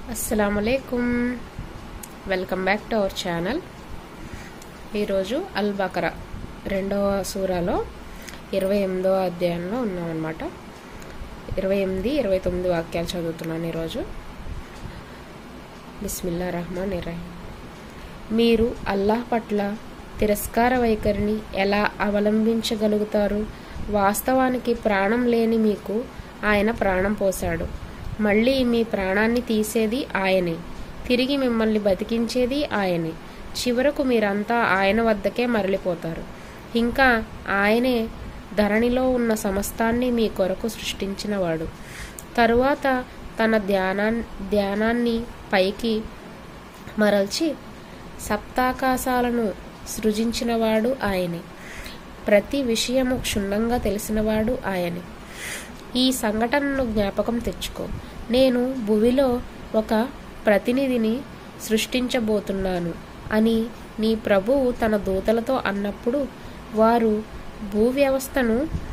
అస్సలాములేకుం welcome back to our channel ఈరోజు అల్ బకరా రెండవ సూరాలో ఇరవై ఎనిమిదవ అధ్యాయంలో ఉన్నామన్నమాట ఇరవై ఎనిమిది ఇరవై తొమ్మిది వాక్యాలు చదువుతున్నాను ఈరోజు బిస్మిల్లా రహమాన్ ఇరహీం మీరు అల్లాహ్ పట్ల తిరస్కార వైఖరిని ఎలా అవలంబించగలుగుతారు వాస్తవానికి ప్రాణం లేని మీకు ఆయన ప్రాణం పోశాడు మళ్ళీ మీ ప్రాణాన్ని తీసేది ఆయనే తిరిగి మిమ్మల్ని బతికించేది ఆయనే చివరకు మీరంతా ఆయన వద్దకే మరలిపోతారు ఇంకా ఆయనే ధరణిలో ఉన్న సమస్తాన్ని మీ కొరకు సృష్టించినవాడు తరువాత తన ధ్యానా ధ్యానాన్ని పైకి మరల్చి సప్తాకాశాలను సృజించినవాడు ఆయనే ప్రతి విషయము క్షుణ్ణంగా తెలిసినవాడు ఆయనే ఈ సంఘటనను జ్ఞాపకం తెచ్చుకో నేను భువిలో ఒక ప్రతినిధిని సృష్టించబోతున్నాను అని నీ ప్రభువు తన దూతలతో అన్నప్పుడు వారు భూ వ్యవస్థను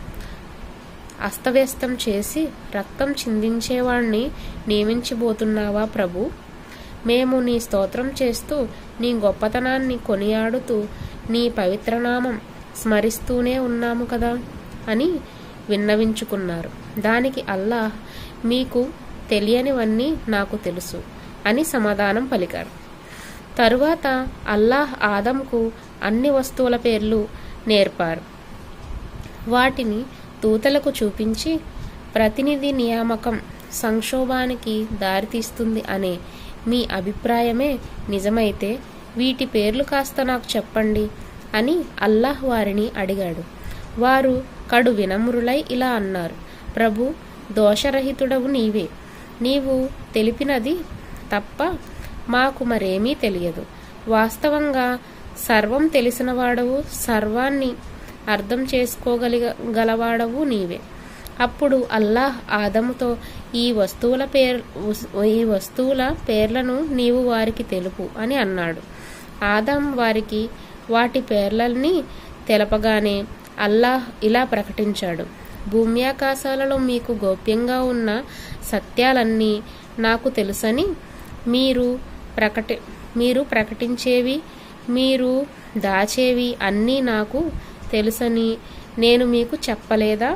అస్తవ్యస్తం చేసి రక్తం చిందించేవాణ్ణి నియమించబోతున్నావా ప్రభు మేము నీ స్తోత్రం చేస్తూ నీ గొప్పతనాన్ని కొనియాడుతూ నీ పవిత్రనామం స్మరిస్తూనే ఉన్నాము కదా అని విన్నవించుకున్నారు దానికి అల్లాహ్ మీకు తెలియనివన్నీ నాకు తెలుసు అని సమాధానం పలికారు తరువాత అల్లాహ్ ఆదంకు అన్ని వస్తువుల పేర్లు నేర్పారు వాటిని దూతలకు చూపించి ప్రతినిధి నియామకం సంక్షోభానికి దారితీస్తుంది అనే మీ అభిప్రాయమే నిజమైతే వీటి పేర్లు కాస్త నాకు చెప్పండి అని అల్లాహ్ వారిని అడిగాడు వారు కడు వినమ్రులై ఇలా అన్నారు ప్రభు దోషరహితుడవు నీవే నీవు తెలిపినది తప్ప మాకు మరేమీ తెలియదు వాస్తవంగా సర్వం తెలిసినవాడవు సర్వాన్ని అర్థం చేసుకోగలిగ గలవాడవు నీవే అప్పుడు అల్లాహ్ ఆదముతో ఈ వస్తువుల పేర్ ఈ వస్తువుల పేర్లను నీవు వారికి తెలుపు అని అన్నాడు ఆదం వారికి వాటి పేర్లన్నీ తెలపగానే అల్లాహ్ ఇలా ప్రకటించాడు భూమ్యాకాశాలలో మీకు గోప్యంగా ఉన్న సత్యాలన్నీ నాకు తెలుసని మీరు ప్రకటి మీరు ప్రకటించేవి మీరు దాచేవి అన్నీ నాకు తెలుసని నేను మీకు చెప్పలేదా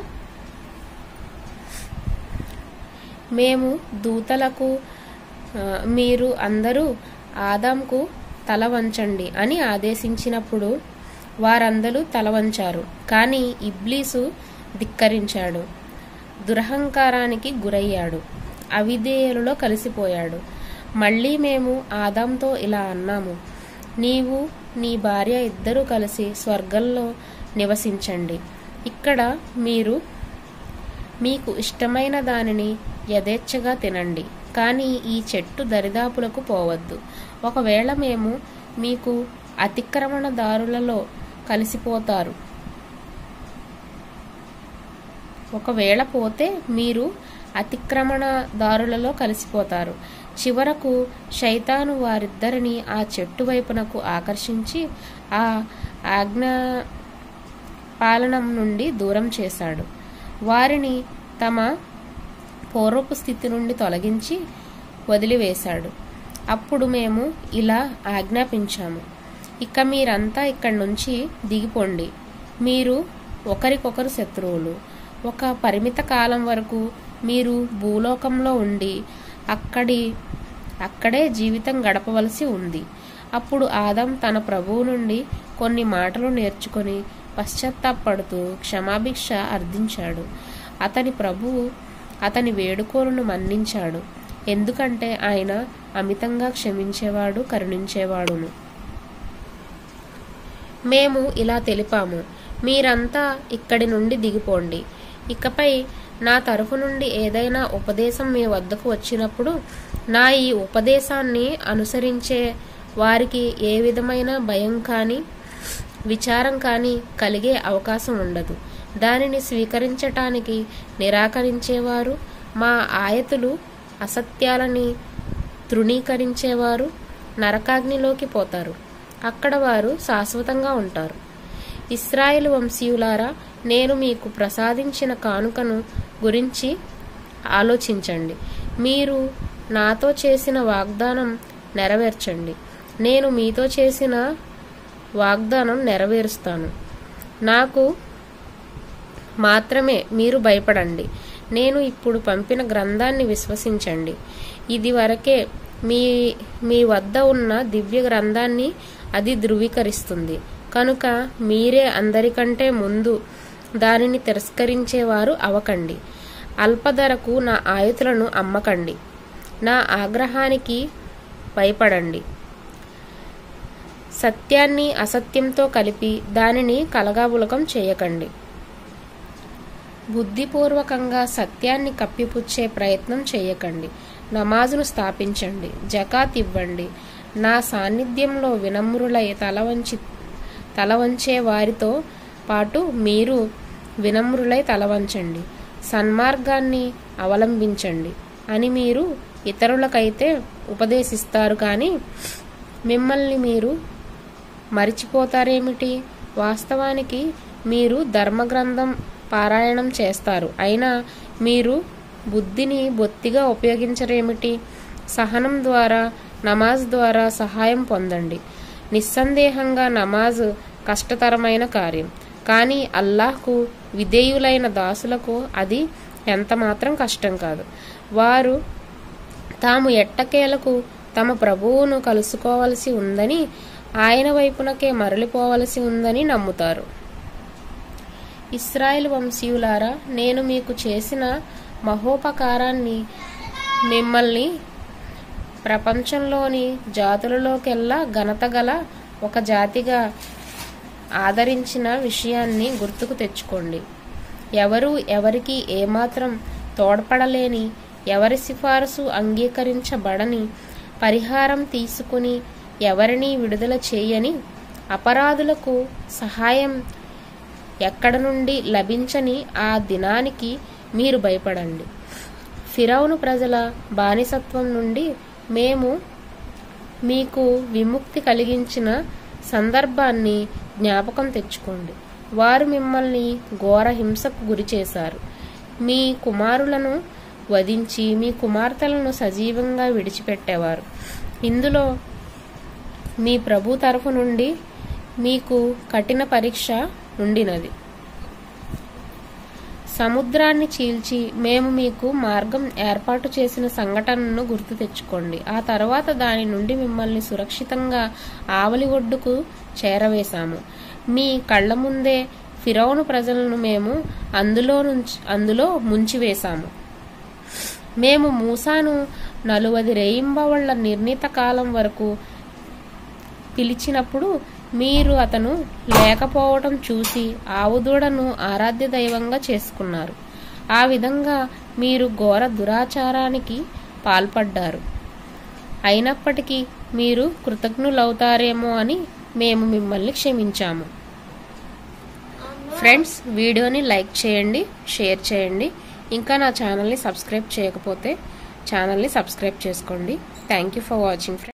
మేము దూతలకు మీరు అందరూ ఆదాంకు తల వంచండి అని ఆదేశించినప్పుడు వారందరూ తల వంచారు కానీ ఇబ్లీసు ధిక్కరించాడు దురహంకారానికి గురయ్యాడు అవిధేయులలో కలిసిపోయాడు మళ్ళీ మేము ఆదాంతో ఇలా అన్నాము నీవు నీ భార్య ఇద్దరూ కలిసి స్వర్గంలో నివసించండి ఇక్కడ మీరు మీకు ఇష్టమైన దానిని యథేచ్ఛగా తినండి కానీ ఈ చెట్టు దరిదాపులకు పోవద్దు ఒకవేళ మేము మీకు అతిక్రమణదారులలో కలిసిపోతారు ఒకవేళ పోతే మీరు అతిక్రమణదారులలో కలిసిపోతారు చివరకు శైతాను వారిద్దరిని ఆ చెట్టు వైపునకు ఆకర్షించి ఆ ఆజ్ఞా పాలనం నుండి దూరం చేశాడు వారిని తమ పూర్వపు స్థితి నుండి తొలగించి వదిలివేశాడు అప్పుడు మేము ఇలా ఆజ్ఞాపించాము ఇక మీరంతా ఇక్కడి నుంచి దిగిపోండి మీరు ఒకరికొకరు శత్రువులు ఒక పరిమిత కాలం వరకు మీరు భూలోకంలో ఉండి అక్కడి అక్కడే జీవితం గడపవలసి ఉంది అప్పుడు ఆదం తన ప్రభువు నుండి కొన్ని మాటలు నేర్చుకొని పశ్చాత్తాపడుతూ క్షమాభిక్ష అర్థించాడు అతని ప్రభువు అతని వేడుకోలను మన్నించాడు ఎందుకంటే ఆయన అమితంగా క్షమించేవాడు కరుణించేవాడును మేము ఇలా తెలిపాము మీరంతా ఇక్కడి నుండి దిగిపోండి ఇకపై నా తరఫు నుండి ఏదైనా ఉపదేశం మీ వద్దకు వచ్చినప్పుడు నా ఈ ఉపదేశాన్ని అనుసరించే వారికి ఏ విధమైన భయం కానీ విచారం కానీ కలిగే అవకాశం ఉండదు దానిని స్వీకరించటానికి నిరాకరించేవారు మా ఆయతులు అసత్యాలని తృణీకరించేవారు నరకాగ్నిలోకి పోతారు అక్కడ వారు శాశ్వతంగా ఉంటారు ఇస్రాయేల్ వంశీయులారా నేను మీకు ప్రసాదించిన కానుకను గురించి ఆలోచించండి మీరు నాతో చేసిన వాగ్దానం నెరవేర్చండి నేను మీతో చేసిన వాగ్దానం నెరవేరుస్తాను నాకు మాత్రమే మీరు భయపడండి నేను ఇప్పుడు పంపిన గ్రంథాన్ని విశ్వసించండి ఇది వరకే మీ మీ వద్ద ఉన్న దివ్య గ్రంథాన్ని అది ధృవీకరిస్తుంది కనుక మీరే అందరికంటే ముందు దానిని తిరస్కరించేవారు అవకండి అల్పధరకు నా ఆయుతులను అమ్మకండి నా ఆగ్రహానికి భయపడండి సత్యాన్ని అసత్యంతో కలిపి దానిని కలగాబులకం చేయకండి బుద్ధిపూర్వకంగా సత్యాన్ని కప్పిపుచ్చే ప్రయత్నం చేయకండి నమాజును స్థాపించండి జకాత్ ఇవ్వండి నా సాన్నిధ్యంలో వినమ్రులై తలవంచి తలవంచే వారితో పాటు మీరు వినమ్రులై తలవంచండి సన్మార్గాన్ని అవలంబించండి అని మీరు ఇతరులకైతే ఉపదేశిస్తారు కానీ మిమ్మల్ని మీరు మరిచిపోతారేమిటి వాస్తవానికి మీరు ధర్మగ్రంథం పారాయణం చేస్తారు అయినా మీరు బుద్ధిని బొత్తిగా ఉపయోగించరేమిటి సహనం ద్వారా నమాజ్ ద్వారా సహాయం పొందండి నిస్సందేహంగా నమాజ్ కష్టతరమైన కార్యం కానీ అల్లాహ్కు విధేయులైన దాసులకు అది ఎంతమాత్రం కష్టం కాదు వారు తాము ఎట్టకేలకు తమ ప్రభువును కలుసుకోవలసి ఉందని ఆయన వైపునకే మరలిపోవలసి ఉందని నమ్ముతారు ఇస్రాయేల్ వంశీయులారా నేను మీకు చేసిన మహోపకారాన్ని మిమ్మల్ని ప్రపంచంలోని జాతులలోకెల్లా ఘనత గల ఒక జాతిగా ఆదరించిన విషయాన్ని గుర్తుకు తెచ్చుకోండి ఎవరు ఎవరికి ఏమాత్రం తోడ్పడలేని ఎవరి సిఫారసు అంగీకరించబడని పరిహారం తీసుకుని ఎవరిని విడుదల చేయని అపరాధులకు సహాయం ఎక్కడ నుండి లభించని ఆ దినానికి మీరు భయపడండి ఫిరౌను ప్రజల బానిసత్వం నుండి మేము మీకు విముక్తి కలిగించిన సందర్భాన్ని జ్ఞాపకం తెచ్చుకోండి వారు మిమ్మల్ని ఘోర హింసకు గురి చేశారు మీ కుమారులను వధించి మీ కుమార్తెలను సజీవంగా విడిచిపెట్టేవారు ఇందులో మీ ప్రభు తరఫు నుండి మీకు కఠిన పరీక్ష ఉండినది సముద్రాన్ని చీల్చి మేము మీకు మార్గం ఏర్పాటు చేసిన సంఘటనను గుర్తు తెచ్చుకోండి ఆ తర్వాత దాని నుండి మిమ్మల్ని సురక్షితంగా ఆవలి ఒడ్డుకు చేరవేశాము మీ కళ్ళ ముందే ఫిరౌను ప్రజలను మేము అందులో నుంచి అందులో ముంచివేశాము మేము మూసాను నలువది రేయింబవళ్ల నిర్ణీత కాలం వరకు పిలిచినప్పుడు మీరు అతను లేకపోవటం చూసి ఆవుదూడను ఆరాధ్య దైవంగా చేసుకున్నారు ఆ విధంగా మీరు ఘోర దురాచారానికి పాల్పడ్డారు అయినప్పటికీ మీరు కృతజ్ఞులవుతారేమో అని మేము మిమ్మల్ని క్షమించాము ఫ్రెండ్స్ వీడియోని లైక్ చేయండి షేర్ చేయండి ఇంకా నా ఛానల్ని సబ్స్క్రైబ్ చేయకపోతే ఛానల్ని సబ్స్క్రైబ్ చేసుకోండి thank you for watching friends